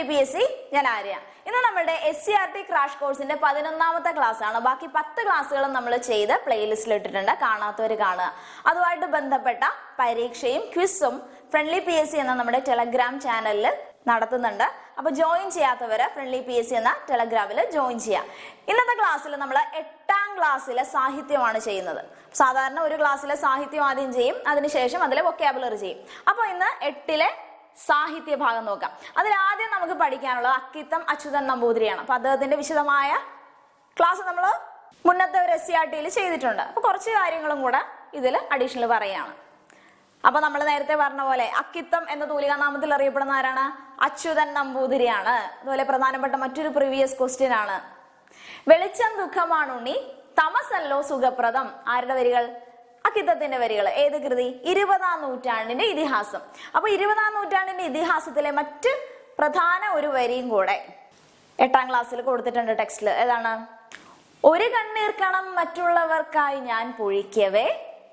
friendly P S C ഞാൻ ആര്യ ഇന്ന് നമ്മുടെ S C R T crash കോഴ്സിന്റെ പതിനൊന്നാമത്തെ ക്ലാസ് ആണ് ബാക്കി പത്ത് ക്ലാസ്സുകളും നമ്മൾ ചെയ്ത് പ്ലേലിസ്റ്റിൽ ഇട്ടിട്ടുണ്ട് കാണാത്തവർ കാണുക അതുമായിട്ട് ബന്ധപ്പെട്ട പരീക്ഷയും ക്വിസും ഫ്രണ്ട്ലി പി എസ് സി എന്ന നമ്മുടെ ടെലഗ്രാം ചാനലിൽ നടത്തുന്നുണ്ട് അപ്പൊ ജോയിൻ ചെയ്യാത്തവര് ഫ്രണ്ട്ലി പി എസ് സി എന്ന ടെലഗ്രാമിൽ ജോയിൻ ചെയ്യാം ഇന്നത്തെ ക്ലാസ്സിൽ നമ്മൾ എട്ടാം ക്ലാസ്സിലെ സാഹിത്യമാണ് ചെയ്യുന്നത് സാധാരണ ഒരു ക്ലാസ്സിലെ സാഹിത്യം ആദ്യം ചെയ്യും അതിനുശേഷം അതിലെ വൊക്കാബുലറി ചെയ്യും അപ്പൊ ഇന്ന് എട്ടിലെ സാഹിത്യ ഭാഗം നോക്കാം അതിൽ ആദ്യം നമുക്ക് പഠിക്കാനുള്ളത് അക്കിത്തം അച്യുതൻ നമ്പൂതിരിയാണ് അപ്പൊ അദ്ദേഹത്തിന്റെ വിശദമായ ക്ലാസ് നമ്മൾ മുന്നത്തെ ഒരു എസ് സി ആർ ടിയിൽ ചെയ്തിട്ടുണ്ട് അപ്പൊ കുറച്ച് കാര്യങ്ങളും കൂടെ ഇതിൽ അഡീഷണൽ പറയാണ് അപ്പൊ നമ്മൾ നേരത്തെ പറഞ്ഞ പോലെ അക്കിത്തം എന്ന തൂലികാ നാമത്തിൽ അറിയപ്പെടുന്ന ആരാണ് അച്യുതൻ നമ്പൂതിരിയാണ് അതുപോലെ പ്രധാനപ്പെട്ട മറ്റൊരു പ്രീവിയസ് ക്വസ്റ്റ്യൻ ആണ് വെളിച്ചം ദുഃഖമാണുണ്ണി തമസല്ലോ സുഖപ്രദം ആരുടെ വരികൾ അക്കിത്തത്തിന്റെ വരികൾ ഏത് കൃതി ഇരുപതാം നൂറ്റാണ്ടിന്റെ ഇതിഹാസം അപ്പൊ ഇരുപതാം നൂറ്റാണ്ടിന്റെ ഇതിഹാസത്തിലെ മറ്റ് പ്രധാന ഒരു വരിയും കൂടെ എട്ടാം ക്ലാസ്സിൽ കൊടുത്തിട്ടുണ്ട് ടെക്സ്റ്റിൽ ഏതാണ് ഒരു കണ്ണീർക്കണം മറ്റുള്ളവർക്കായി ഞാൻ പൊഴിക്കവേ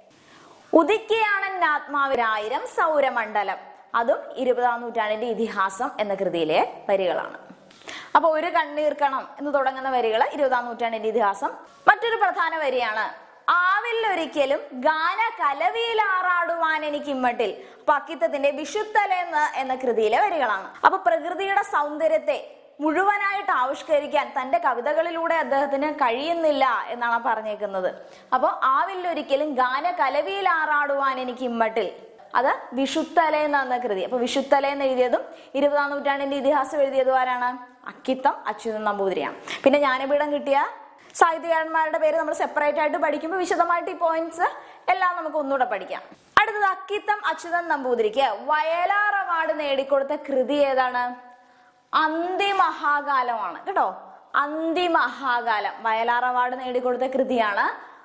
ഉദിക്കയാണ് ആത്മാവിരായിരം സൗരമണ്ഡലം അതും ഇരുപതാം നൂറ്റാണ്ടിന്റെ ഇതിഹാസം എന്ന കൃതിയിലെ വരികളാണ് അപ്പൊ ഒരു കണ്ണീർക്കണം എന്ന് തുടങ്ങുന്ന വരികൾ ഇരുപതാം നൂറ്റാണ്ടിന്റെ ഇതിഹാസം മറ്റൊരു പ്രധാന വരിയാണ് ആവില്ലൊരിക്കലും ഗാന കലവിയിലാറാടുവാൻ എനിക്ക് ഇമ്മട്ടിൽ അപ്പൊ അക്കിത്തത്തിന്റെ വിശുദ്ധലെന്ന് എന്ന കൃതിയിലെ വരികളാണ് അപ്പൊ പ്രകൃതിയുടെ സൗന്ദര്യത്തെ മുഴുവനായിട്ട് ആവിഷ്കരിക്കാൻ തന്റെ കവിതകളിലൂടെ അദ്ദേഹത്തിന് കഴിയുന്നില്ല എന്നാണ് പറഞ്ഞേക്കുന്നത് അപ്പോൾ ആവില്ലൊരിക്കലും ഗാന കലവിയിലാറാടുവാൻ എനിക്ക് ഇമ്മട്ടിൽ അത് വിഷുത്തലേന്ന് എന്ന കൃതി അപ്പൊ വിഷുത്തലേന്ന് എഴുതിയതും ഇരുപതാം നൂറ്റാണ്ടിന്റെ ഇതിഹാസം എഴുതിയതും ആരാണ് അക്കിത്തം അച്യുതൻ നമ്പൂതിരിയാണ് പിന്നെ ജ്ഞാനപീഠം കിട്ടിയ സാഹിത്യകാരന്മാരുടെ പേര് നമ്മൾ സെപ്പറേറ്റ് ആയിട്ട് പഠിക്കുമ്പോൾ വിശദമായിട്ട് ഈ പോയിന്റ്സ് എല്ലാം നമുക്ക് ഒന്നുകൂടെ പഠിക്കാം അടുത്തത് അക്കിത്തം അച്യുതൻ നമ്പൂതിരിക്ക് വയലാർ അവാർഡ് നേടിക്കൊടുത്ത കൃതി ഏതാണ് അന്തിമഹാകാലമാണ് കേട്ടോ അന്തിമഹാകാലം വയലാർ അവാർഡ് നേടിക്കൊടുത്ത കൃതിയാണ്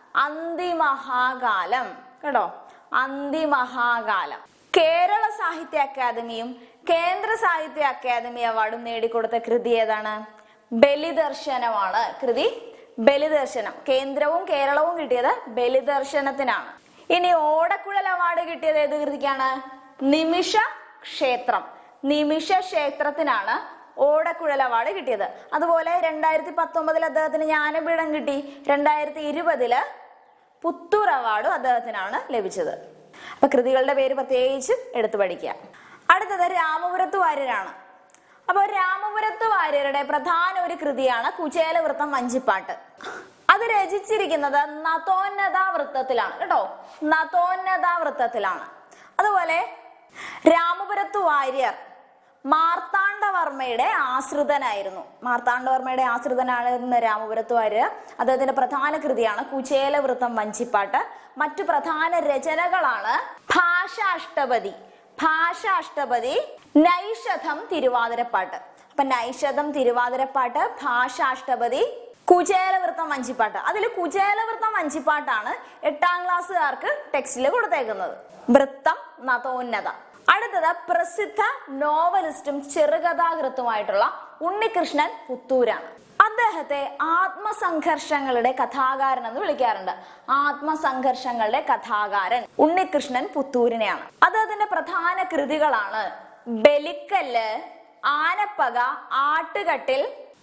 അന്തിമഹാകാലം കേട്ടോ അന്തിമഹാകാലം കേരള സാഹിത്യ അക്കാദമിയും കേന്ദ്ര സാഹിത്യ അക്കാദമി അവാർഡും നേടിക്കൊടുത്ത കൃതി ഏതാണ് ബലിദർശനമാണ് കൃതി ബലിദർശനം കേന്ദ്രവും കേരളവും കിട്ടിയത് ബലിദർശനത്തിനാണ് ഇനി ഓടക്കുഴൽ അവാർഡ് കിട്ടിയത് ഏത് കൃതിക്കാണ് നിമിഷ ക്ഷേത്രം നിമിഷ ക്ഷേത്രത്തിനാണ് ഓടക്കുഴൽ അവാർഡ് കിട്ടിയത് അതുപോലെ രണ്ടായിരത്തി പത്തൊമ്പതിൽ അദ്ദേഹത്തിന് ജ്ഞാനപീഠം കിട്ടി രണ്ടായിരത്തി ഇരുപതില് പുത്തൂർ അവാർഡും അദ്ദേഹത്തിനാണ് ലഭിച്ചത് അപ്പൊ കൃതികളുടെ പേര് പ്രത്യേകിച്ച് എടുത്തു പഠിക്കുക അടുത്തത് രാമപുരത്ത് വാര്യരാണ് അപ്പോൾ രാമപുരത്ത് വാര്യരുടെ പ്രധാന ഒരു കൃതിയാണ് കുചേലവൃത്തം വഞ്ചിപ്പാട്ട് അത് രചിച്ചിരിക്കുന്നത് നതോന്നത വൃത്തത്തിലാണ് കേട്ടോ നതോന്നത വൃത്തത്തിലാണ് അതുപോലെ രാമപുരത്ത് വാര്യർ മാർത്താണ്ഡവർമ്മയുടെ ആശ്രിതനായിരുന്നു മാർത്താണ്ഡവർമ്മയുടെ ആശ്രിതനായിരുന്ന രാമപുരത്ത് വാര്യർ അദ്ദേഹത്തിന്റെ പ്രധാന കൃതിയാണ് കുചേലവൃത്തം വഞ്ചിപ്പാട്ട് മറ്റു പ്രധാന രചനകളാണ് ഭാഷാഷ്ടപതി ഭാഷാഷ്ടപതി നൈഷധം തിരുവാതിരപ്പാട്ട് അപ്പൊ നൈഷധം തിരുവാതിരപ്പാട്ട് ഭാഷാഷ്ടപതി കുചേലവൃത്തം വഞ്ചിപ്പാട്ട് അതിൽ കുചേലവൃത്തം വഞ്ചിപ്പാട്ടാണ് എട്ടാം ക്ലാസ്സുകാർക്ക് ടെക്സ്റ്റിൽ കൊടുത്തേക്കുന്നത് വൃത്തം നതോന്നത അടുത്തത് പ്രസിദ്ധ നോവലിസ്റ്റും ചെറുകഥാകൃത്തുമായിട്ടുള്ള ഉണ്ണികൃഷ്ണൻ പുത്തൂരാണ് അദ്ദേഹത്തെ ആത്മസംഘർഷങ്ങളുടെ കഥാകാരൻ എന്ന് വിളിക്കാറുണ്ട് ആത്മസംഘർഷങ്ങളുടെ കഥാകാരൻ ഉണ്ണികൃഷ്ണൻ പുത്തൂരിനെയാണ് അദ്ദേഹത്തിന്റെ പ്രധാന കൃതികളാണ് ബലിക്കല്ല് ആനപ്പക ആട്ടുകട്ടിൽ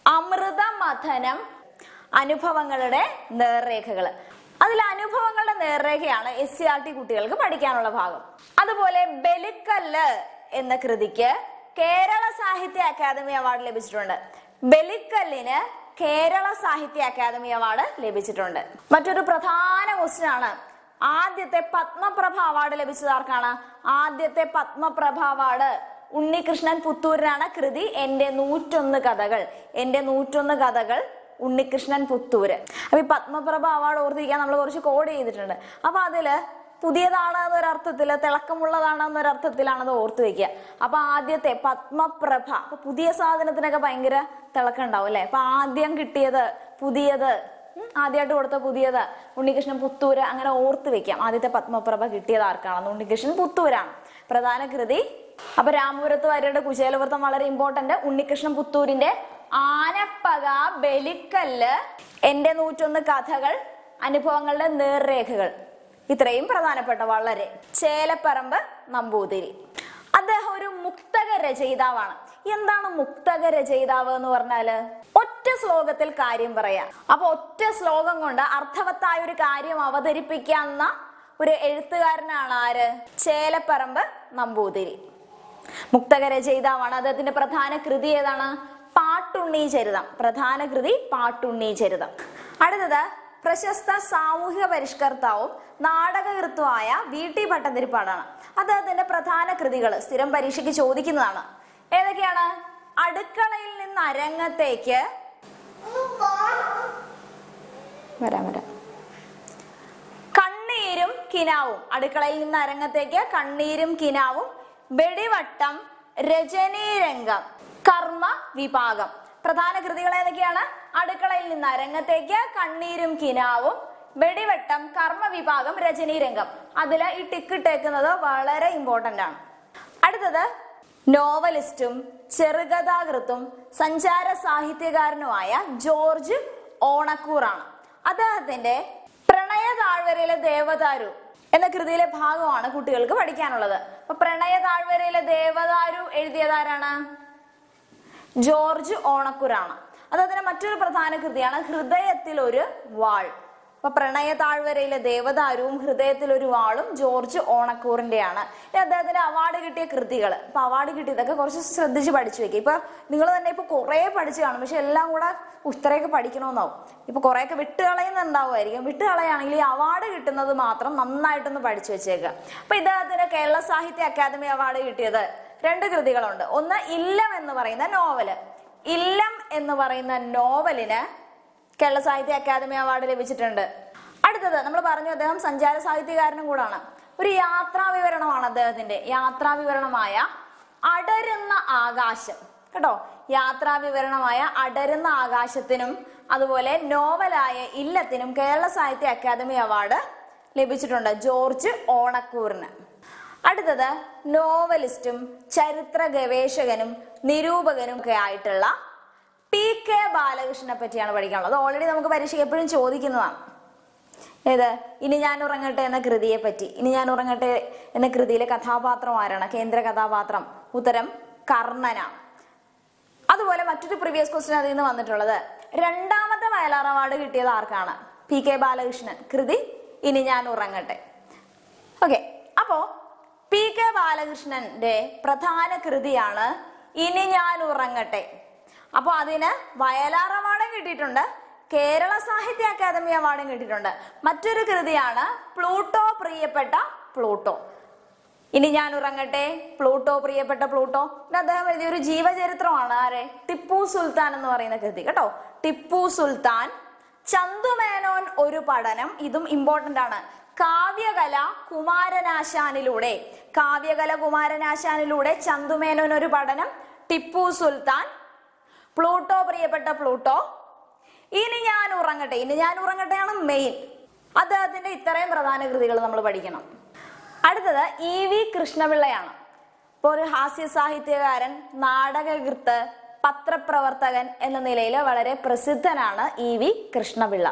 അമൃതമഥനം അനുഭവങ്ങളുടെ നേർരേഖകൾ അതിൽ അനുഭവങ്ങളുടെ നേർരേഖയാണ് എസ് സി ആർ ടി കുട്ടികൾക്ക് പഠിക്കാനുള്ള ഭാഗം അതുപോലെ ബലിക്കല്ല് എന്ന കൃതിക്ക് കേരള സാഹിത്യ അക്കാദമി അവാർഡ് ലഭിച്ചിട്ടുണ്ട് ബലിക്കല്ലിന് കേരള സാഹിത്യ അക്കാദമി അവാർഡ് ലഭിച്ചിട്ടുണ്ട് മറ്റൊരു പ്രധാന ക്വസ്റ്റ്യൻ ആണ് ആദ്യത്തെ പത്മപ്രഭ അവാർഡ് ലഭിച്ചത് ആർക്കാണ് ആദ്യത്തെ പത്മപ്രഭ അവാർഡ് ഉണ്ണികൃഷ്ണൻ പുത്തൂരിനാണ് കൃതി എന്റെ നൂറ്റൊന്ന് കഥകൾ എന്റെ നൂറ്റൊന്ന് കഥകൾ ഉണ്ണികൃഷ്ണൻ പുത്തൂര് അപ്പൊ ഈ പത്മപ്രഭ അവാർഡ് ഓർത്തിരിക്കാൻ നമ്മൾ കുറച്ച് കോഡ് ചെയ്തിട്ടുണ്ട് അപ്പൊ അതില് പുതിയതാണ് എന്നൊരർത്ഥത്തില് തിളക്കമുള്ളതാണ് എന്നൊരർത്ഥത്തിലാണ് അത് ഓർത്തു വെക്കുക അപ്പൊ ആദ്യത്തെ പത്മപ്രഭ അപ്പൊ പുതിയ സാധനത്തിനൊക്കെ ഭയങ്കര തിളക്കം ഉണ്ടാവും അല്ലെ അപ്പൊ ആദ്യം കിട്ടിയത് പുതിയത് ഉം, ആദ്യമായിട്ട് കൊടുത്ത പുതിയത് ഉണ്ണികൃഷ്ണൻ പുത്തൂര് അങ്ങനെ ഓർത്ത് വെക്കാം ആദ്യത്തെ പത്മപ്രഭ കിട്ടിയത് ആർക്കാണെന്ന് ഉണ്ണികൃഷ്ണൻ പുത്തൂരാണ് പ്രധാന കൃതി അപ്പൊ രാമപുരത്ത് വാര്യരുടെ കുശേലവൃത്തം വളരെ ഇമ്പോർട്ടന്റ് ഉണ്ണികൃഷ്ണൻ പുത്തൂരിന്റെ ആനപ്പക ബലിക്കല്ല് എന്റെ നൂറ്റൊന്ന് കഥകൾ അനുഭവങ്ങളുടെ നേർരേഖകൾ ഇത്രയും പ്രധാനപ്പെട്ട വളരെ ചേലപ്പറമ്പ് നമ്പൂതിരി അദ്ദേഹം ഒരു മുക്തക രചയിതാവാണ് എന്താണ് മുക്തക രചയിതാവ് എന്ന് പറഞ്ഞാല് ഒറ്റ ശ്ലോകത്തിൽ കാര്യം പറയാം അപ്പൊ ഒറ്റ ശ്ലോകം കൊണ്ട് അർത്ഥവത്തായ ഒരു കാര്യം അവതരിപ്പിക്കാവുന്ന ഒരു എഴുത്തുകാരനാണ് ആര് ചേലപ്പറമ്പ് നമ്പൂതിരി മുക്തക രചയിതാവാണ് അദ്ദേഹത്തിന്റെ പ്രധാന കൃതി ഏതാണ് പാട്ടുണ്ണി ചരിതം പ്രധാന കൃതി പാട്ടുണ്ണി ചരിതം അടുത്തത് പ്രശസ്ത സാമൂഹിക പരിഷ്കർത്താവും നാടകകൃത്തുമായ വി ടി ഭട്ടതിരിപ്പാടാണ് അദ്ദേഹത്തിന്റെ പ്രധാന കൃതികൾ സ്ഥിരം പരീക്ഷയ്ക്ക് ചോദിക്കുന്നതാണ് ഏതൊക്കെയാണ് അടുക്കളയിൽ നിന്ന് അരങ്ങത്തേക്ക് വരാം വരാം കണ്ണീരും കിനാവും അടുക്കളയിൽ നിന്ന് അരങ്ങത്തേക്ക് കണ്ണീരും കിനാവും വെടിവട്ടം രജനീരംഗം കർമ്മ വിഭാഗം പ്രധാന കൃതികൾ ഏതൊക്കെയാണ് അടുക്കളയിൽ നിന്ന് അരങ്ങത്തേക്ക് കണ്ണീരും കിനാവും വെടിവട്ടം കർമ്മ വിഭാഗം രജനീരംഗം അതിൽ ഈ ടിക്ക് ഇട്ടേക്കുന്നത് വളരെ ഇമ്പോർട്ടന്റ് ആണ് അടുത്തത് നോവലിസ്റ്റും ചെറുകഥാകൃത്തും സഞ്ചാര സാഹിത്യകാരനുമായ ജോർജ് ഓണക്കൂറാണ് അദ്ദേഹത്തിന്റെ പ്രണയ താഴ്വരയിലെ ദേവദാരു എന്ന കൃതിയിലെ ഭാഗമാണ് കുട്ടികൾക്ക് പഠിക്കാനുള്ളത് അപ്പൊ പ്രണയ താഴ്വരയിലെ ദേവദാരു എഴുതിയതാരാണ് ജോർജ് ഓണക്കൂറാണ് അദ്ദേഹത്തിന്റെ മറ്റൊരു പ്രധാന കൃതിയാണ് ഹൃദയത്തിൽ ഒരു വാൾ അപ്പൊ പ്രണയ താഴ്വരയിലെ ദേവദാരുവും ഹൃദയത്തിൽ ഒരു വാളും ജോർജ് ഓണക്കൂറിന്റെയാണ് ഇനി അദ്ദേഹത്തിന്റെ അവാർഡ് കിട്ടിയ കൃതികൾ അപ്പൊ അവാർഡ് കിട്ടിയതൊക്കെ കുറച്ച് ശ്രദ്ധിച്ച് പഠിച്ചു വെക്കുക ഇപ്പൊ നിങ്ങൾ തന്നെ ഇപ്പൊ കുറെ പഠിച്ചു കാണും പക്ഷെ എല്ലാം കൂടെ ഇത്രയൊക്കെ പഠിക്കണമെന്നാവും ഇപ്പൊ കുറെയൊക്കെ വിട്ട് കളയുന്നുണ്ടാവുമായിരിക്കും വിട്ട് കളയാണെങ്കിൽ ഈ അവാർഡ് കിട്ടുന്നത് മാത്രം നന്നായിട്ടൊന്ന് പഠിച്ചു വെച്ചേക്കുക അപ്പൊ ഇദ്ദേഹത്തിന് കേരള സാഹിത്യ അക്കാദമി അവാർഡ് കിട്ടിയത് രണ്ട് കൃതികളുണ്ട് ഒന്ന് ഇല്ലം എന്ന് പറയുന്ന നോവല് ഇല്ലം എന്ന് പറയുന്ന നോവലിന് കേരള സാഹിത്യ അക്കാദമി അവാർഡ് ലഭിച്ചിട്ടുണ്ട് അടുത്തത് നമ്മൾ പറഞ്ഞു അദ്ദേഹം സഞ്ചാര സാഹിത്യകാരനും കൂടാണ് ഒരു യാത്രാ വിവരണമാണ് അദ്ദേഹത്തിന്റെ യാത്രാ വിവരണമായ അടരുന്ന ആകാശം കേട്ടോ യാത്രാ വിവരണമായ അടരുന്ന ആകാശത്തിനും അതുപോലെ നോവലായ ഇല്ലത്തിനും കേരള സാഹിത്യ അക്കാദമി അവാർഡ് ലഭിച്ചിട്ടുണ്ട് ജോർജ് ഓണക്കൂറിന് അടുത്തത് നോവലിസ്റ്റും ചരിത്ര ഗവേഷകനും നിരൂപകനും ഒക്കെ ആയിട്ടുള്ള പി കെ ബാലകൃഷ്ണനെ പറ്റിയാണ് പഠിക്കാനുള്ളത് ഓൾറെഡി നമുക്ക് പരീക്ഷയ്ക്ക് എപ്പോഴും ചോദിക്കുന്നതാണ് ഏത് ഇനി ഞാൻ ഉറങ്ങട്ടെ എന്ന കൃതിയെ പറ്റി ഇനി ഞാൻ ഉറങ്ങട്ടെ എന്ന കൃതിയിലെ കഥാപാത്രം ആരാണ് കേന്ദ്ര കഥാപാത്രം ഉത്തരം കർണനാണ് അതുപോലെ മറ്റൊരു പ്രീവിയസ് ക്വസ്റ്റ്യൻ അതിൽ നിന്ന് വന്നിട്ടുള്ളത് രണ്ടാമത്തെ വയലാർ അവാർഡ് കിട്ടിയത് ആർക്കാണ് പി കെ ബാലകൃഷ്ണൻ കൃതി ഇനി ഞാൻ ഉറങ്ങട്ടെ ഓക്കെ അപ്പോ പി കെ ബാലകൃഷ്ണന്റെ പ്രധാന കൃതിയാണ് ഇനി ഞാൻ ഉറങ്ങട്ടെ അപ്പൊ അതിന് വയലാർ അവാർഡും കിട്ടിയിട്ടുണ്ട് കേരള സാഹിത്യ അക്കാദമി അവാർഡും കിട്ടിയിട്ടുണ്ട് മറ്റൊരു കൃതിയാണ് പ്ലൂട്ടോ പ്രിയപ്പെട്ട പ്ലൂട്ടോ ഇനി ഞാൻ ഉറങ്ങട്ടെ പ്ലൂട്ടോ പ്രിയപ്പെട്ട പ്ലൂട്ടോ ഇത് അദ്ദേഹം എഴുതിയ ഒരു ജീവചരിത്രമാണ് ആരെ ടിപ്പു സുൽത്താൻ എന്ന് പറയുന്ന കൃതി കേട്ടോ ടിപ്പു സുൽത്താൻ ചന്തുമേനോൻ ഒരു പഠനം ഇതും ഇമ്പോർട്ടന്റ് ആണ് കാവ്യകല കുമാരനാശാനിലൂടെ കാവ്യകല കുമാരനാശാനിലൂടെ ചന്തുമേനോൻ ഒരു പഠനം ടിപ്പു സുൽത്താൻ പ്ലൂട്ടോ പ്രിയപ്പെട്ട പ്ലൂട്ടോ ഇനി ഞാൻ ഉറങ്ങട്ടെ ഇനി ഞാൻ ഉറങ്ങട്ടെയാണ് മെയിൻ അദ്ദേഹത്തിന്റെ ഇത്രയും പ്രധാന കൃതികൾ നമ്മൾ പഠിക്കണം അടുത്തത് ഇ വി കൃഷ്ണപിള്ളയാണ് ഇപ്പോൾ ഒരു ഹാസ്യ സാഹിത്യകാരൻ നാടകകൃത്ത് പത്രപ്രവർത്തകൻ എന്ന നിലയിൽ വളരെ പ്രസിദ്ധനാണ് ഇ വി കൃഷ്ണപിള്ള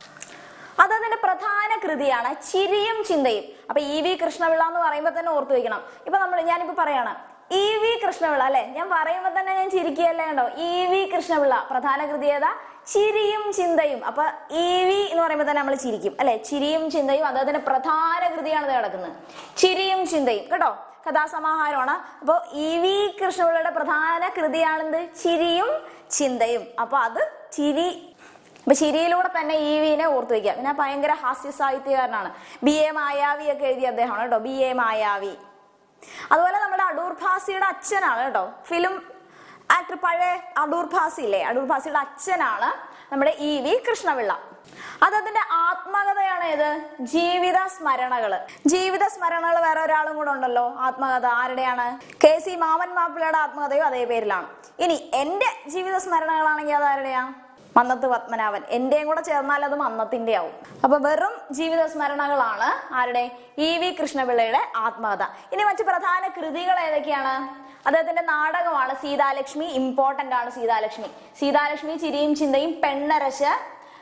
അതതിന്റെ പ്രധാന കൃതിയാണ് ചിരിയും ചിന്തയും അപ്പൊ ഇ വി കൃഷ്ണപിള്ള എന്ന് പറയുമ്പോൾ തന്നെ ഓർത്തു വെക്കണം ഇപ്പൊ നമ്മൾ ഞാനിപ്പോ പറയാണ് ഇ വി കൃഷ്ണപിള്ള അല്ലെ ഞാൻ പറയുമ്പോൾ തന്നെ ഞാൻ ചിരിക്കുകയല്ലേ ഉണ്ടോ ഇ വി കൃഷ്ണപിള്ള പ്രധാന കൃതി ഏതാ ചിരിയും ചിന്തയും അപ്പൊ ഇ വി എന്ന് പറയുമ്പോൾ തന്നെ നമ്മൾ ചിരിക്കും അല്ലെ ചിരിയും ചിന്തയും അദ്ദേഹത്തിന്റെ പ്രധാന കൃതിയാണ് ഇത് കിടക്കുന്നത് ചിരിയും ചിന്തയും കേട്ടോ കഥാസമാഹാരമാണ് അപ്പോൾ ഇ വി കൃഷ്ണപിള്ളയുടെ പ്രധാന കൃതിയാണെന്ത് ചിരിയും ചിന്തയും അപ്പൊ അത് ചിരി അപ്പൊ ചിരിയിലൂടെ തന്നെ ഇ വിനെ ഓർത്തു വയ്ക്കുക പിന്നെ ഭയങ്കര ഹാസ്യ സാഹിത്യകാരനാണ് ബി എ മായാവി ഒക്കെ എഴുതിയ അദ്ദേഹമാണ് കേട്ടോ ബി എ മായാവി അതുപോലെ നമ്മുടെ അടൂർ ഭാസിയുടെ അച്ഛനാണ് കേട്ടോ ഫിലിം ആക്ടർ പഴയ അടൂർ ഭാസി ഇല്ലേ അടൂർ ഭാസിയുടെ അച്ഛനാണ് നമ്മുടെ ഇ വി കൃഷ്ണപിള്ള അതതിന്റെ ആത്മകഥയാണ് ഏത് ജീവിത സ്മരണകള് ജീവിത സ്മരണകൾ വേറെ ഒരാളും കൂടെ ഉണ്ടല്ലോ ആത്മകഥ ആരുടെയാണ് കെ സി മാമൻ മാപ്പിളയുടെ ആത്മകഥയും അതേ പേരിലാണ് ഇനി എന്റെ ജീവിത സ്മരണകളാണെങ്കിൽ അത് ആരുടെയാ മന്നത്ത് പത്മനാഭൻ എന്റെയും കൂടെ ചേർന്നാൽ അത് മന്നത്തിന്റെ ആവും അപ്പൊ വെറും ജീവിത സ്മരണകളാണ് ആരുടെ ഇ വി കൃഷ്ണപിള്ളയുടെ ആത്മകഥ ഇനി മറ്റു പ്രധാന കൃതികൾ ഏതൊക്കെയാണ് അദ്ദേഹത്തിന്റെ നാടകമാണ് സീതാലക്ഷ്മി ഇമ്പോർട്ടന്റ് ആണ് സീതാലക്ഷ്മി സീതാലക്ഷ്മി ചിരിയും ചിന്തയും പെണ്ണരശ്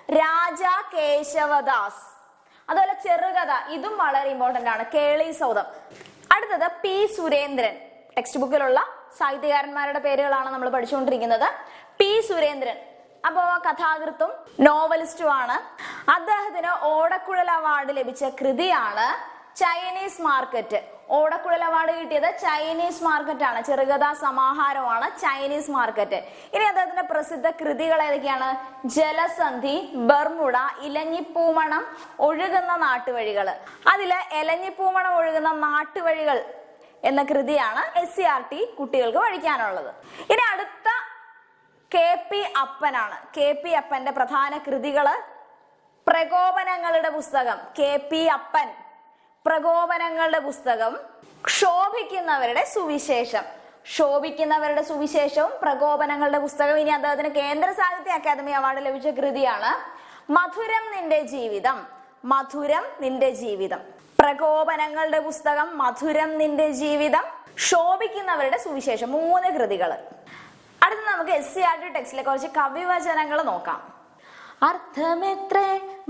രാജ കേശവദാസ് അതുപോലെ ചെറുകഥ ഇതും വളരെ ഇമ്പോർട്ടന്റ് ആണ് കേളി സൗദം അടുത്തത് പി സുരേന്ദ്രൻ ടെക്സ്റ്റ് ബുക്കിലുള്ള സാഹിത്യകാരന്മാരുടെ പേരുകളാണ് നമ്മൾ പഠിച്ചുകൊണ്ടിരിക്കുന്നത് പി സുരേന്ദ്രൻ അപ്പോ കഥാകൃത്തും നോവലിസ്റ്റുമാണ് അദ്ദേഹത്തിന് ഓടക്കുഴൽ അവാർഡ് ലഭിച്ച കൃതിയാണ് ചൈനീസ് മാർക്കറ്റ് ഓടക്കുഴൽ അവാർഡ് കിട്ടിയത് ചൈനീസ് മാർക്കറ്റ് ആണ് ചെറുകഥാ സമാഹാരമാണ് ചൈനീസ് മാർക്കറ്റ് ഇനി അദ്ദേഹത്തിന്റെ പ്രസിദ്ധ കൃതികൾ ഏതൊക്കെയാണ് ജലസന്ധി ബർമുട ഇലഞ്ഞിപ്പൂമണം ഒഴുകുന്ന നാട്ടുവഴികൾ അതില് എലഞ്ഞിപ്പൂമണം ഒഴുകുന്ന നാട്ടുവഴികൾ എന്ന കൃതിയാണ് എസ് സി ആർ ടി കുട്ടികൾക്ക് പഠിക്കാനുള്ളത് ഇനി അടുത്ത കെ പി അപ്പനാണ് കെ പി അപ്പന്റെ പ്രധാന കൃതികള് പ്രകോപനങ്ങളുടെ പുസ്തകം കെ പി അപ്പൻ പ്രകോപനങ്ങളുടെ പുസ്തകം ക്ഷോഭിക്കുന്നവരുടെ സുവിശേഷം ശോഭിക്കുന്നവരുടെ സുവിശേഷവും പ്രകോപനങ്ങളുടെ പുസ്തകം ഇനി അദ്ദേഹത്തിന് കേന്ദ്ര സാഹിത്യ അക്കാദമി അവാർഡ് ലഭിച്ച കൃതിയാണ് മധുരം നിന്റെ ജീവിതം മധുരം നിന്റെ ജീവിതം പ്രകോപനങ്ങളുടെ പുസ്തകം മധുരം നിന്റെ ജീവിതം ശോഭിക്കുന്നവരുടെ സുവിശേഷം മൂന്ന് കൃതികൾ അടുത്ത നമുക്ക് എസ് സി ആർ ടി ടെക്സ്റ്റിലെ കുറച്ച് കവിവചനങ്ങൾ നോക്കാം അർത്ഥമെത്ര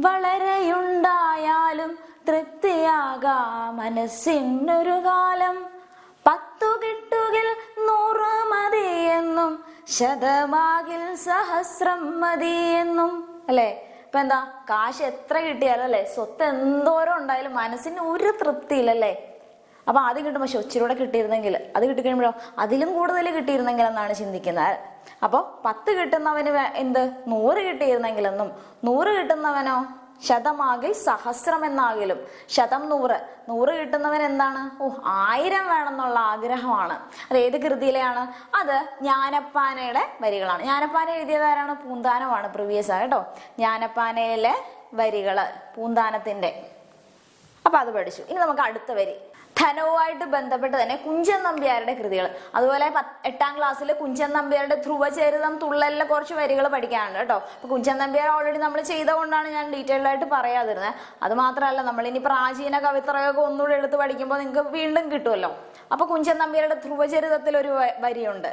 വളരെയുണ്ടായാലും തൃപ്തിയാകാ മനസ്സിനൊരു കാലം പത്തു കിട്ടുകിൽ നൂറ് മതിയെന്നും ശതമാകിൽ സഹസ്രം മതിയെന്നും അല്ലേ ഇപ്പൊ എന്താ കാശ് എത്ര കിട്ടിയാലും അല്ലേ സ്വത്ത് എന്തോരം ഉണ്ടായാലും മനസ്സിന് ഒരു തൃപ്തിയില്ലല്ലേ അപ്പൊ ആദ്യം കിട്ടുമ്പോൾ ഇച്ചിരൂടെ കിട്ടിയിരുന്നെങ്കിൽ അത് കിട്ടിക്കഴിയുമ്പോഴോ അതിലും കൂടുതൽ കിട്ടിയിരുന്നെങ്കിൽ എന്നാണ് ചിന്തിക്കുന്നത് അപ്പോൾ പത്ത് കിട്ടുന്നവന് വേ- എന്ത് നൂറ് കിട്ടിയിരുന്നെങ്കിലെന്നും നൂറ് കിട്ടുന്നവനോ ശതമാകിൽ സഹസ്രം എന്നാകിലും ശതം നൂറ് നൂറ് കിട്ടുന്നവൻ എന്താണ് ഓ ആയിരം വേണമെന്നുള്ള ആഗ്രഹമാണ് അത് ഏത് കൃതിയിലെയാണ് അത് ജ്ഞാനപ്പാനയുടെ വരികളാണ് ജ്ഞാനപ്പാന എഴുതിയതാരാണ് പൂന്താനമാണ് പ്രീവിയസ് കേട്ടോ ജ്ഞാനപ്പാനയിലെ വരികള് പൂന്താനത്തിന്റെ അപ്പൊ അത് പഠിച്ചു ഇനി നമുക്ക് അടുത്ത വരി ധനവുമായിട്ട് ബന്ധപ്പെട്ട് തന്നെ കുഞ്ചൻ നമ്പ്യാരുടെ കൃതികൾ അതുപോലെ പത്ത് എട്ടാം ക്ലാസ്സിൽ കുഞ്ചൻ നമ്പ്യാരുടെ ധ്രുവചരിതം തുള്ളലിലെ കുറച്ച് വരികൾ പഠിക്കാനുണ്ട് കേട്ടോ അപ്പൊ കുഞ്ചൻ നമ്പ്യാർ ഓൾറെഡി നമ്മൾ ചെയ്തുകൊണ്ടാണ് ഞാൻ ഡീറ്റെയിൽഡ് ആയിട്ട് പറയാതിരുന്നത് അത് മാത്രമല്ല നമ്മൾ ഇനി പ്രാചീന കവിത്രയൊക്കെ ഒന്നുകൂടെ എടുത്ത് പഠിക്കുമ്പോൾ നിങ്ങൾക്ക് വീണ്ടും കിട്ടുമല്ലോ അപ്പൊ കുഞ്ചൻ നമ്പ്യാരുടെ ധ്രുവചരിതത്തിൽ ഒരു വ- വരിയുണ്ട്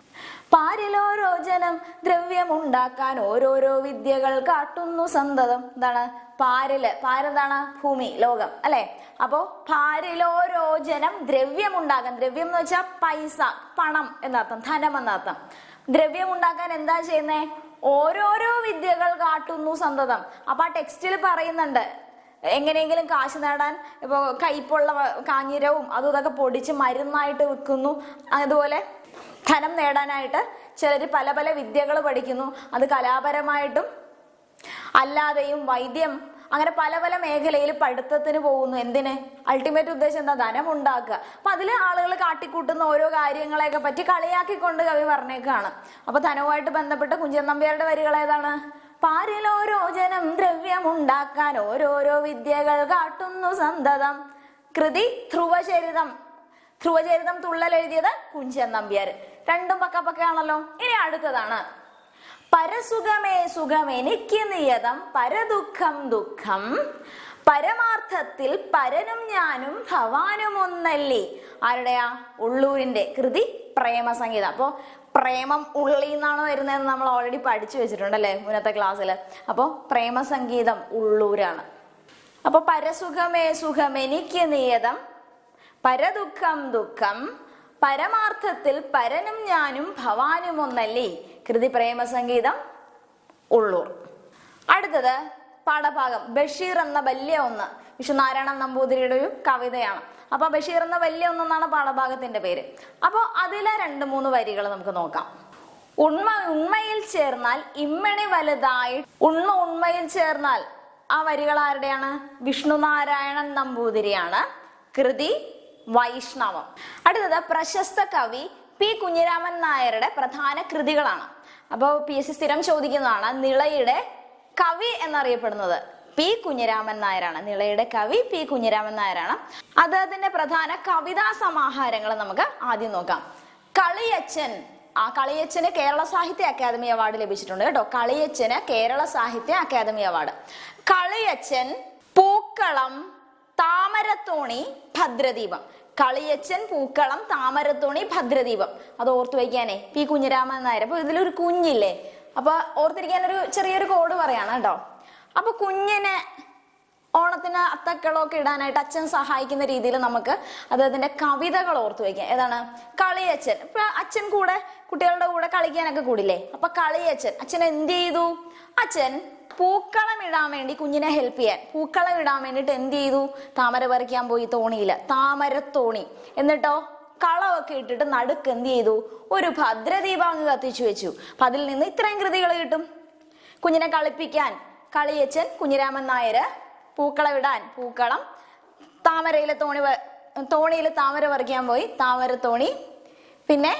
പാരിലോരോ ജനം ദ്രവ്യമുണ്ടാക്കാൻ ഓരോരോ വിദ്യകൾ കാട്ടുന്നു സന്തതം എന്താണ് പാരില് പാരെന്താണ് ഭൂമി ലോകം അല്ലെ അപ്പോ പാരിലോരോ ജനം ദ്രവ്യമുണ്ടാക്കാൻ ദ്രവ്യം എന്ന് വെച്ചാൽ പൈസ പണം എന്നർത്ഥം ധനം എന്നർത്ഥം ദ്രവ്യം ഉണ്ടാക്കാൻ എന്താ ചെയ്യുന്നേ ഓരോരോ വിദ്യകൾ കാട്ടുന്നു സന്തതം അപ്പൊ ആ ടെക്സ്റ്റിൽ പറയുന്നുണ്ട് എങ്ങനെയെങ്കിലും കാശ് നേടാൻ ഇപ്പോൾ കയ്പുള്ള വ- കാഞ്ഞിരവും അതും ഇതൊക്കെ പൊടിച്ച് മരുന്നായിട്ട് വിൽക്കുന്നു അതുപോലെ ധനം നേടാനായിട്ട് ചിലർ പല പല വിദ്യകൾ പഠിക്കുന്നു അത് കലാപരമായിട്ടും അല്ലാതെയും വൈദ്യം അങ്ങനെ പല പല മേഖലയിൽ പഠിത്തത്തിന് പോകുന്നു എന്തിന് അൾട്ടിമേറ്റ് ഉദ്ദേശം എന്താ ധനം ഉണ്ടാക്കുക അപ്പൊ അതില് ആളുകൾ കാട്ടിക്കൂട്ടുന്ന ഓരോ കാര്യങ്ങളെയൊക്കെ പറ്റി കളിയാക്കിക്കൊണ്ട് കവി പറഞ്ഞേക്കാണ് അപ്പൊ ധനവുമായിട്ട് ബന്ധപ്പെട്ട കുഞ്ചൻ നമ്പ്യാരുടെ വരികൾ ഏതാണ് പാരിലോരോ ജനം ദ്രവ്യമുണ്ടാക്കാൻ ഓരോരോ വിദ്യകൾ കാട്ടുന്നു സന്തതം കൃതി ധ്രുവചരിതം ധ്രുവചരിതം തുള്ളൽ എഴുതിയത് കുഞ്ചൻ നമ്പ്യാർ രണ്ടും പക്ക പക്കയാണല്ലോ ഇനി അടുത്തതാണ് പരസുഖമേ സുഖം എനിക്ക് നിയതം പരദുഃഖം ദുഃഖം പരമാർത്ഥത്തിൽ പരനും ഞാനും ഭവാനും ഒന്നല്ലി ആരുടെയാ ഉള്ളൂരിന്റെ കൃതി പ്രേമസംഗീതം അപ്പോ പ്രേമം ഉള്ളി നിന്നാണ് വരുന്നതെന്ന് നമ്മൾ ഓൾറെഡി പഠിച്ചു വെച്ചിട്ടുണ്ടല്ലേ മുന്നത്തെ ക്ലാസ്സിൽ അപ്പോൾ പ്രേമസംഗീതം ഉള്ളൂരാണ് അപ്പൊ പരസുഖമേ സുഖം എനിക്ക് നിയതം പരദുഃഖം ദുഃഖം പരമാർത്ഥത്തിൽ പരനും ഞാനും ഭവാനും ഒന്നല്ലേ കൃതി പ്രേമസംഗീതം ഉള്ളൂർ അടുത്തത് പാഠഭാഗം ബഷീർ എന്ന വലിയ ഒന്ന് വിഷ്ണുനാരായണൻ നമ്പൂതിരിയുടെ ഒരു കവിതയാണ് അപ്പൊ ബഷീർ എന്ന വലിയ ഒന്നെന്നാണ് പാഠഭാഗത്തിന്റെ പേര് അപ്പൊ അതിലെ രണ്ട് മൂന്ന് വരികൾ നമുക്ക് നോക്കാം ഉണ്മ ഉണ്മയിൽ ചേർന്നാൽ ഇമ്മണി വലുതായി ഉണ്മ ഉണ്മയിൽ ചേർന്നാൽ ആ വരികൾ ആരുടെയാണ് വിഷ്ണുനാരായണൻ നമ്പൂതിരിയാണ് കൃതി വൈഷ്ണവം അടുത്തത് പ്രശസ്ത കവി പി കുഞ്ഞിരാമൻ നായരുടെ പ്രധാന കൃതികളാണ് അപ്പോൾ പി എസ് സി സ്ഥിരം ചോദിക്കുന്നതാണ് നിളയുടെ കവി എന്നറിയപ്പെടുന്നത് പി കുഞ്ഞിരാമൻ നായരാണ് നിളയുടെ കവി പി കുഞ്ഞിരാമൻ നായരാണ് അദ്ദേഹത്തിന്റെ പ്രധാന കവിതാ സമാഹാരങ്ങൾ നമുക്ക് ആദ്യം നോക്കാം കളിയച്ചൻ ആ കളിയച്ചന് കേരള സാഹിത്യ അക്കാദമി അവാർഡ് ലഭിച്ചിട്ടുണ്ട് കേട്ടോ കളിയച്ചന് കേരള സാഹിത്യ അക്കാദമി അവാർഡ് കളിയച്ചൻ പൂക്കളം താമരത്തോണി ഭദ്രദീപം കളിയച്ചൻ പൂക്കളം താമരത്തോണി ഭദ്രദീപം അത് ഓർത്തു വയ്ക്കാനേ പി കുഞ്ഞിരാമൻ നായർ അപ്പൊ ഇതിലൊരു കുഞ്ഞില്ലേ അപ്പൊ ഓർത്തിരിക്കാൻ ഒരു ചെറിയൊരു കോഡ് പറയാണ് കേട്ടോ അപ്പൊ കുഞ്ഞിന് ഓണത്തിന് അത്തക്കളമൊക്കെ ഇടാനായിട്ട് അച്ഛൻ സഹായിക്കുന്ന രീതിയിൽ നമുക്ക് അദ്ദേഹത്തിന്റെ കവിതകൾ ഓർത്തു വയ്ക്കാം ഏതാണ് കളിയച്ഛൻ ഇപ്പൊ അച്ഛൻ കൂടെ കുട്ടികളുടെ കൂടെ കളിക്കാനൊക്കെ കൂടില്ലേ അപ്പൊ കളിയച്ഛൻ അച്ഛൻ എന്ത് ചെയ്തു അച്ഛൻ പൂക്കളം ഇടാൻ വേണ്ടി കുഞ്ഞിനെ ഹെൽപ്പ് ചെയ്യാൻ പൂക്കളം ഇടാൻ വേണ്ടിട്ട് എന്ത് ചെയ്തു താമര പറിക്കാൻ പോയി തോണിയില്ല താമരത്തോണി എന്നിട്ടോ കളമൊക്കെ ഇട്ടിട്ട് നടുക്ക് എന്ത് ചെയ്തു ഒരു ഭദ്രദീപം അങ്ങ് കത്തിച്ചു വെച്ചു അപ്പൊ അതിൽ നിന്ന് ഇത്രയും കൃതികൾ കിട്ടും കുഞ്ഞിനെ കളിപ്പിക്കാൻ കളിയച്ചൻ കുഞ്ഞിരാമൻ നായര് പൂക്കളം ഇടാൻ പൂക്കളം താമരയിലെ തോണി തോണിയിൽ താമര പറിക്കാൻ പോയി താമര തോണി പിന്നെ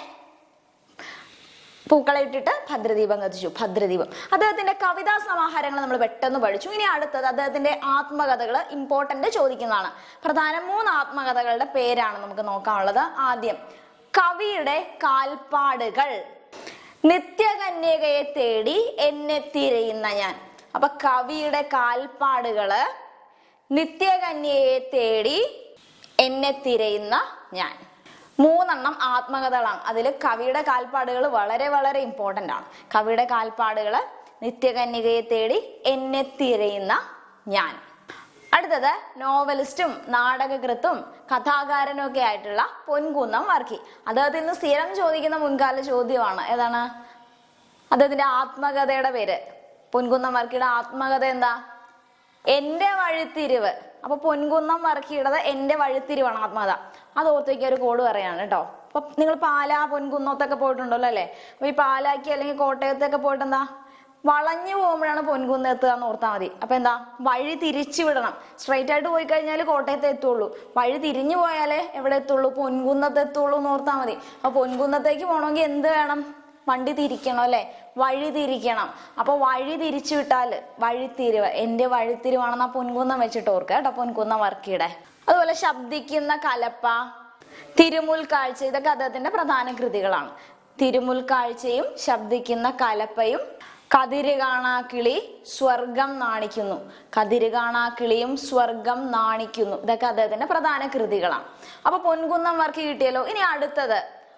പൂക്കളെ ഇട്ടിട്ട് ഭദ്രദീപം കത്തിച്ചു ഭദ്രദീപം അദ്ദേഹത്തിന്റെ കവിതാ സമാഹാരങ്ങൾ നമ്മൾ പെട്ടെന്ന് പഠിച്ചു ഇനി അടുത്തത് അദ്ദേഹത്തിന്റെ ആത്മകഥകൾ ഇമ്പോർട്ടന്റ് ചോദിക്കുന്നതാണ് പ്രധാന മൂന്ന് ആത്മകഥകളുടെ പേരാണ് നമുക്ക് നോക്കാനുള്ളത് ആദ്യം കവിയുടെ കാൽപ്പാടുകൾ നിത്യകന്യകയെ തേടി എന്നെ തിരയുന്ന ഞാൻ അപ്പൊ കവിയുടെ കാൽപ്പാടുകള് നിത്യകന്യയെ തേടി എന്നെ തിരയുന്ന ഞാൻ മൂന്നെണ്ണം ആത്മകഥകളാണ് അതിൽ കവിയുടെ കാൽപ്പാടുകൾ വളരെ വളരെ ഇമ്പോർട്ടൻ്റ് ആണ് കവിയുടെ കാൽപ്പാടുകൾ നിത്യകന്യകയെ തേടി എന്നെ തിരയുന്ന ഞാൻ അടുത്തത് നോവലിസ്റ്റും നാടകകൃത്തും കഥാകാരനും ഒക്കെ ആയിട്ടുള്ള പൊൻകുന്നം വർക്കി അദ്ദേഹത്തിൽ നിന്ന് സ്ഥിരം ചോദിക്കുന്ന മുൻകാല ചോദ്യമാണ് ഏതാണ് അദ്ദേഹത്തിന്റെ ആത്മകഥയുടെ പേര് പൊൻകുന്നം വർക്കിയുടെ ആത്മകഥ എന്താ എന്റെ വഴിത്തിരിവ് അപ്പൊ പൊൻകുന്നം വർക്കിയുടേത് എന്റെ വഴിത്തിരിവാണ് ആത്മകഥ അത് ഓർത്ത് വയ്ക്കുക ഒരു കോഡ് പറയാണ് കേട്ടോ അപ്പൊ നിങ്ങൾ പാലാ പൊൻകുന്നത്തൊക്കെ പോയിട്ടുണ്ടല്ലോ അല്ലേ അപ്പൊ ഈ പാലാക്കി അല്ലെങ്കിൽ കോട്ടയത്തൊക്കെ പോയിട്ട് എന്താ വളഞ്ഞു പോകുമ്പോഴാണ് പൊൻകുന്ന് എത്തുക എന്ന് ഓർത്താൽ മതി അപ്പൊ എന്താ വഴി തിരിച്ചു വിടണം സ്ട്രൈറ്റ് ആയിട്ട് പോയി കഴിഞ്ഞാൽ കോട്ടയത്ത് എത്തുള്ളൂ വഴി തിരിഞ്ഞു പോയാലേ എവിടെ എത്തുള്ളൂ പൊൻകുന്നത്ത് എത്തുള്ളൂ എന്ന് ഓർത്താൽ മതി അപ്പൊ പൊൻകുന്നത്തേക്ക് പോകണമെങ്കിൽ എന്ത് വേണം വണ്ടി തിരിക്കണം അല്ലെ വഴി തിരിക്കണം അപ്പൊ വഴി തിരിച്ചു വിട്ടാല് വഴിത്തിരിവ് എന്റെ വഴിത്തിരിവാണെന്ന് ആ പൊൻകുന്നം വെച്ചിട്ട് ഓർക്കുക കേട്ടോ പൊൻകുന്നം വർക്കിയുടെ അതുപോലെ ശബ്ദിക്കുന്ന കലപ്പ തിരുമുൽ കാഴ്ച ഇതൊക്കെ അദ്ദേഹത്തിന്റെ പ്രധാന കൃതികളാണ് തിരുമുൽ കാഴ്ചയും ശബ്ദിക്കുന്ന കലപ്പയും കതിര് കാണാ കിളി സ്വർഗം നാണിക്കുന്നു കതിര് കാണാ കിളിയും സ്വർഗം നാണിക്കുന്നു ഇതൊക്കെ അദ്ദേഹത്തിന്റെ പ്രധാന കൃതികളാണ് അപ്പൊ പൊൻകുന്നം വർക്ക് കിട്ടിയല്ലോ ഇനി അടുത്തത്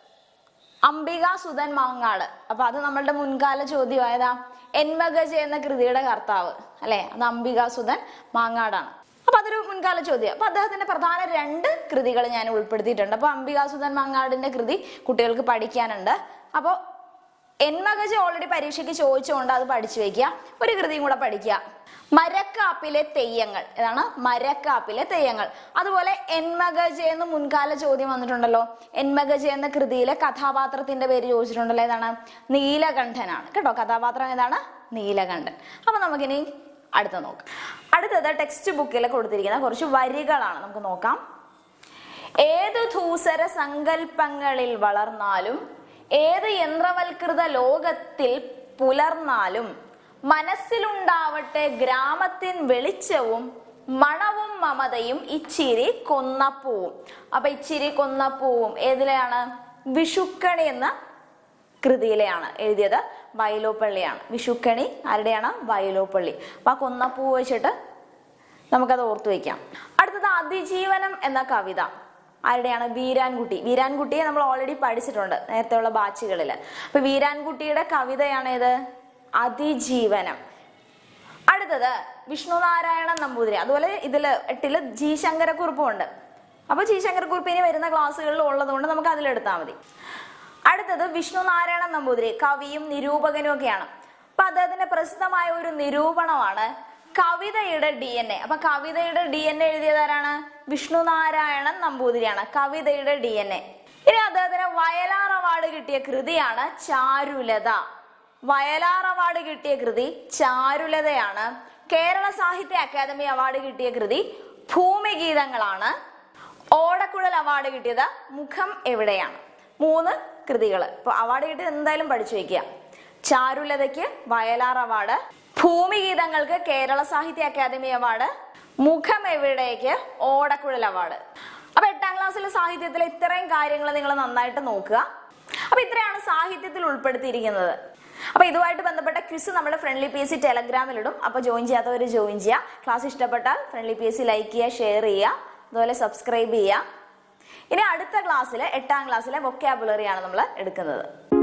അംബിക സുധൻ മാങ്ങാട് അപ്പൊ അത് നമ്മളുടെ മുൻകാല ചോദ്യമായതാ എന്മഗജ എന്ന കൃതിയുടെ കർത്താവ് അല്ലെ അത് അംബിക സുധൻ മാങ്ങാടാണ് അപ്പൊ അതൊരു മുൻകാല ചോദ്യം അപ്പൊ അദ്ദേഹത്തിന്റെ പ്രധാന രണ്ട് കൃതികൾ ഞാൻ ഉൾപ്പെടുത്തിയിട്ടുണ്ട് അപ്പൊ അംബികാസുധൻ മാങ്ങാടിന്റെ കൃതി കുട്ടികൾക്ക് പഠിക്കാനുണ്ട് അപ്പൊ എന്മഗജ ഓൾറെഡി പരീക്ഷയ്ക്ക് ചോദിച്ചുകൊണ്ട് അത് പഠിച്ചു വെക്കുക ഒരു കൃതിയും കൂടെ പഠിക്കുക മരക്കാപ്പിലെ തെയ്യങ്ങൾ ഇതാണ് മരക്കാപ്പിലെ തെയ്യങ്ങൾ അതുപോലെ എന്മഗജ എന്ന് മുൻകാല ചോദ്യം വന്നിട്ടുണ്ടല്ലോ എന്മഗജ എന്ന കൃതിയിലെ കഥാപാത്രത്തിന്റെ പേര് ചോദിച്ചിട്ടുണ്ടല്ലോ ഏതാണ് നീലകണ്ഠനാണ് കേട്ടോ കഥാപാത്രം ഏതാണ് നീലകണ്ഠൻ അപ്പൊ നമുക്കിനി അടുത്ത നോക്കാം അടുത്തത് ടെക്സ്റ്റ് ബുക്കിൽ കൊടുത്തിരിക്കുന്ന കുറച്ച് വരികളാണ് നമുക്ക് നോക്കാം ഏതു ധൂസര സങ്കല്പങ്ങളിൽ വളർന്നാലും ഏത് യന്ത്രവൽകൃത ലോകത്തിൽ പുലർന്നാലും മനസ്സിലുണ്ടാവട്ടെ ഗ്രാമത്തിൻ വെളിച്ചവും മണവും മമതയും ഇച്ചിരി കൊന്നപ്പൂവും അപ്പൊ ഇച്ചിരി കൊന്നപ്പൂവും ഏതിലെയാണ് വിഷുക്കണി എന്ന കൃതിയിലെയാണ് എഴുതിയത് വയലോപ്പള്ളിയാണ് വിഷുക്കണി ആരുടെയാണ് വയലോപ്പള്ളി അപ്പൊ ആ കൊന്നപ്പൂ വെച്ചിട്ട് നമുക്കത് ഓർത്തു വെക്കാം അടുത്തത് അതിജീവനം എന്ന കവിത ആരുടെയാണ് വീരാൻകുട്ടി വീരാൻകുട്ടിയെ നമ്മൾ ഓൾറെഡി പഠിച്ചിട്ടുണ്ട് നേരത്തെയുള്ള ബാച്ചുകളിൽ അപ്പൊ വീരാൻകുട്ടിയുടെ കവിതയാണ് ഇത് അതിജീവനം അടുത്തത് വിഷ്ണു നാരായണൻ നമ്പൂതിരി അതുപോലെ ഇതില് എട്ടില് ജി ശങ്കരക്കുറുപ്പും ഉണ്ട് അപ്പൊ ജി ശങ്കരക്കുറുപ്പ് ഇനി വരുന്ന ക്ലാസ്സുകളിൽ ഉള്ളതുകൊണ്ട് നമുക്ക് അതിലെടുത്താൽ മതി അടുത്തത് വിഷ്ണു നാരായണൻ നമ്പൂതിരി കവിയും നിരൂപകനും ഒക്കെയാണ് അപ്പൊ അദ്ദേഹത്തിന്റെ പ്രസിദ്ധമായ ഒരു നിരൂപണമാണ് കവിതയുടെ ഡി എൻ എ അപ്പൊ കവിതയുടെ ഡി എൻ എ എഴുതിയതാരാണ് വിഷ്ണു നാരായണൻ നമ്പൂതിരിയാണ് കവിതയുടെ ഡി എൻ എ ഇനി അദ്ദേഹത്തിന് വയലാർ അവാർഡ് കിട്ടിയ കൃതിയാണ് ചാരുലത വയലാർ അവാർഡ് കിട്ടിയ കൃതി ചാരുലതയാണ് കേരള സാഹിത്യ അക്കാദമി അവാർഡ് കിട്ടിയ കൃതി ഭൂമിഗീതങ്ങളാണ് ഓടക്കുഴൽ അവാർഡ് കിട്ടിയത് മുഖം എവിടെയാണ് മൂന്ന് കൃതികൾ ഇപ്പൊ അവാർഡ് കിട്ടിയത് എന്തായാലും പഠിച്ചു വെക്കുക ചാരുലതയ്ക്ക് വയലാർ അവാർഡ് ഭൂമിഗീതങ്ങൾക്ക് കേരള സാഹിത്യ അക്കാദമി അവാർഡ് മുഖം എവിടേക്ക് ഓടക്കുഴൽ അവാർഡ് അപ്പൊ എട്ടാം ക്ലാസ്സിലെ സാഹിത്യത്തിലെ ഇത്രയും കാര്യങ്ങൾ നിങ്ങൾ നന്നായിട്ട് നോക്കുക അപ്പൊ ഇത്രയാണ് സാഹിത്യത്തിൽ ഉൾപ്പെടുത്തിയിരിക്കുന്നത് അപ്പൊ ഇതുമായിട്ട് ബന്ധപ്പെട്ട ക്വിസ് നമ്മുടെ ഫ്രണ്ട്ലി പി എസ് സി ടെലഗ്രാമിലിടും അപ്പൊ ജോയിൻ ചെയ്യാത്തവർ ജോയിൻ ചെയ്യുക ക്ലാസ് ഇഷ്ടപ്പെട്ടാൽ friendly P S C like ചെയ്യുക ഷെയർ ചെയ്യുക അതുപോലെ സബ്സ്ക്രൈബ് ചെയ്യുക ഇനി അടുത്ത ക്ലാസ്സിൽ എട്ടാം ക്ലാസ്സിലെ വൊക്കാബുലറി ആണ് നമ്മൾ എടുക്കുന്നത്